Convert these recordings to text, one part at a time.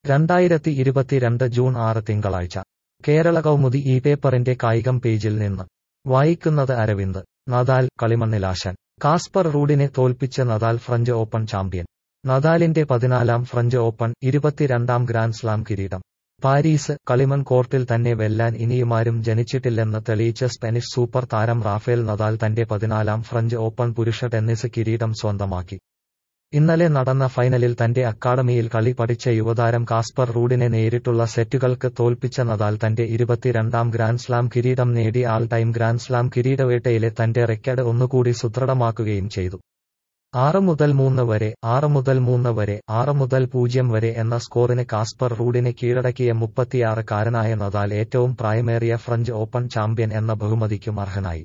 രണ്ടായിരത്തി ഇരുപത്തിരണ്ട് ജൂൺ ആറ് തിങ്കളാഴ്ച കേരള കൗമുദി ഈ പേപ്പറിന്റെ കായികം പേജിൽ നിന്ന് വായിക്കുന്നത് അരവിന്ദ് നദാൽ കളിമണ്ണിലാശൻ കാസ്പർ റൂഡിനെ തോൽപ്പിച്ച് നദാൽ ഫ്രഞ്ച് ഓപ്പൺ ചാമ്പ്യൻ നദാലിന്റെ പതിനാലാം ഫ്രഞ്ച് ഓപ്പൺ ഇരുപത്തിരണ്ടാം ഗ്രാൻഡ് സ്ലാം കിരീടം പാരീസ് കളിമൺ കോർട്ടിൽ തന്നെ വെല്ലാൻ ഇനിയുമാരും ജനിച്ചിട്ടില്ലെന്ന് തെളിയിച്ച സ്പാനിഷ് സൂപ്പർ താരം റാഫേൽ നദാൽ തന്റെ പതിനാലാം ഫ്രഞ്ച് ഓപ്പൺ പുരുഷ ടെന്നീസ് കിരീടം സ്വന്തമാക്കി ഇന്നലെ നടന്ന ഫൈനലിൽ തന്റെ അക്കാഡമിയിൽ കളി പഠിച്ച യുവതാരം കാസ്പർ റൂഡിനെ നേരിട്ടുള്ള സെറ്റുകൾക്ക് തോൽപ്പിച്ച നദാൽ തന്റെ ഇരുപത്തിരണ്ടാം ഗ്രാൻഡ് സ്ലാം കിരീടം നേടി ആൾ ടൈം ഗ്രാൻഡ് സ്ലാം കിരീടവേട്ടയിലെ തന്റെ റെക്കോർഡ് ഒന്നുകൂടി സുദൃഢമാക്കുകയും ചെയ്തു ആറ് മുതൽ മൂന്ന് വരെ ആറ് മുതൽ മൂന്ന് വരെ ആറ് മുതൽ പൂജ്യം വരെ എന്ന സ്കോറിന് കാസ്പർ റൂഡിനെ കീഴടക്കിയ മുപ്പത്തിയാറ് കാരനായ നദാൽ ഏറ്റവും പ്രായമേറിയ ഫ്രഞ്ച് ഓപ്പൺ ചാമ്പ്യൻ എന്ന ബഹുമതിക്കും അർഹനായി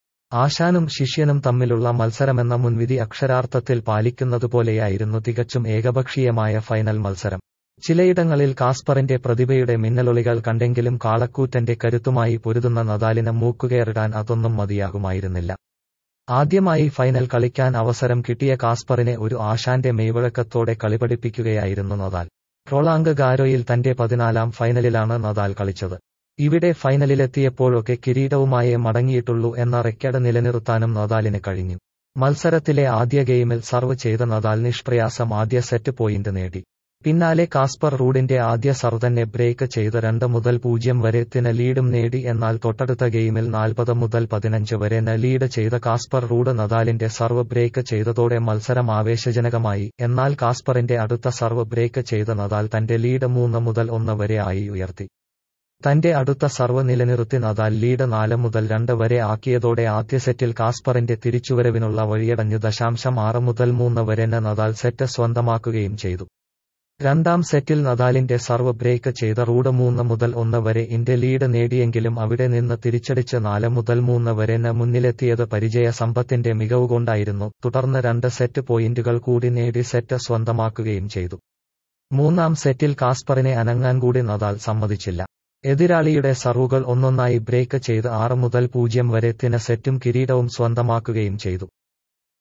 ആശാനും ശിഷ്യനും തമ്മിലുള്ള മത്സരമെന്ന മുൻവിധി അക്ഷരാർത്ഥത്തിൽ പാലിക്കുന്നതുപോലെയായിരുന്നു തികച്ചും ഏകപക്ഷീയമായ ഫൈനൽ മത്സരം ചിലയിടങ്ങളിൽ കാസ്പറിന്റെ പ്രതിഭയുടെ മിന്നലൊളികൾ കണ്ടെങ്കിലും കാളക്കൂറ്റന്റെ കരുത്തുമായി പൊരുതുന്ന നദാലിന് മൂക്കുകയറിടാൻ അതൊന്നും മതിയാകുമായിരുന്നില്ല ആദ്യമായി ഫൈനൽ കളിക്കാൻ അവസരം കിട്ടിയ കാസ്പറിനെ ഒരു ആശാന്റെ മെയ്വഴക്കത്തോടെ കളിപഠിപ്പിക്കുകയായിരുന്നു നദാൽ റോളാങ്ക് ഗാരോയിൽ തന്റെ പതിനാലാം ഫൈനലിലാണ് നദാൽ കളിച്ചത് ഇവിടെ ഫൈനലിലെത്തിയപ്പോഴൊക്കെ കിരീടവുമായേ മടങ്ങിയിട്ടുള്ളൂ എന്ന റെക്കോർഡ് നിലനിർത്താനും നദാലിന് കഴിഞ്ഞു മത്സരത്തിലെ ആദ്യ ഗെയിമിൽ സർവ് ചെയ്ത നദാൽ നിഷ്പ്രയാസം ആദ്യ സെറ്റ് പോയിന്റ് നേടി പിന്നാലെ കാസ്പർ റൂഡിന്റെ ആദ്യ സർവ് തന്നെ ബ്രേക്ക് ചെയ്ത് രണ്ട് മുതൽ പൂജ്യം വരെ ത്തിന് ലീഡും നേടി എന്നാൽ തൊട്ടടുത്ത ഗെയിമിൽ നാൽപ്പത് മുതൽ പതിനഞ്ച് വരെ ന ലീഡ് ചെയ്ത കാസ്പർ റൂഡ് നദാലിന്റെ സർവ് ബ്രേക്ക് ചെയ്തതോടെ മത്സരം ആവേശജനകമായി എന്നാൽ കാസ്പറിന്റെ അടുത്ത സർവ് ബ്രേക്ക് ചെയ്ത നദാൽ തന്റെ ലീഡ് മൂന്ന് മുതൽ ഒന്ന് വരെ ആയി ഉയർത്തി തന്റെ അടുത്ത സർവ് നിലനിർത്തി നദാൽ ലീഡ് നാല് മുതൽ രണ്ട് വരെ ആക്കിയതോടെ ആദ്യ സെറ്റിൽ കാസ്പറിന്റെ തിരിച്ചുവരവിനുള്ള വഴിയടഞ്ഞു ദശാംശം ആറ് മുതൽ മൂന്ന് വരെ നദാൽ സെറ്റ് സ്വന്തമാക്കുകയും ചെയ്തു രണ്ടാം സെറ്റിൽ നദാലിന്റെ സർവ് ബ്രേക്ക് ചെയ്ത റൂഡ് മൂന്ന് മുതൽ ഒന്ന് വരെ ഇന്ത്യ ലീഡ് നേടിയെങ്കിലും അവിടെ നിന്ന് തിരിച്ചടിച്ച് നാല് മുതൽ മൂന്ന് വരെ ന് മുന്നിലെത്തിയത് പരിചയ സമ്പത്തിന്റെ മികവുകൊണ്ടായിരുന്നു തുടർന്ന് രണ്ട് സെറ്റ് പോയിന്റുകൾ കൂടി നേടി സെറ്റ് സ്വന്തമാക്കുകയും ചെയ്തു മൂന്നാം സെറ്റിൽ കാസ്പറിനെ അനങ്ങാൻ കൂടി നദാൽ സമ്മതിച്ചില്ല എതിരാളിയുടെ സർവുകൾ ഒന്നൊന്നായി ബ്രേക്ക് ചെയ്ത് ആറ് മുതൽ പൂജ്യം വരെ ത്തിന് സെറ്റും കിരീടവും സ്വന്തമാക്കുകയും ചെയ്തു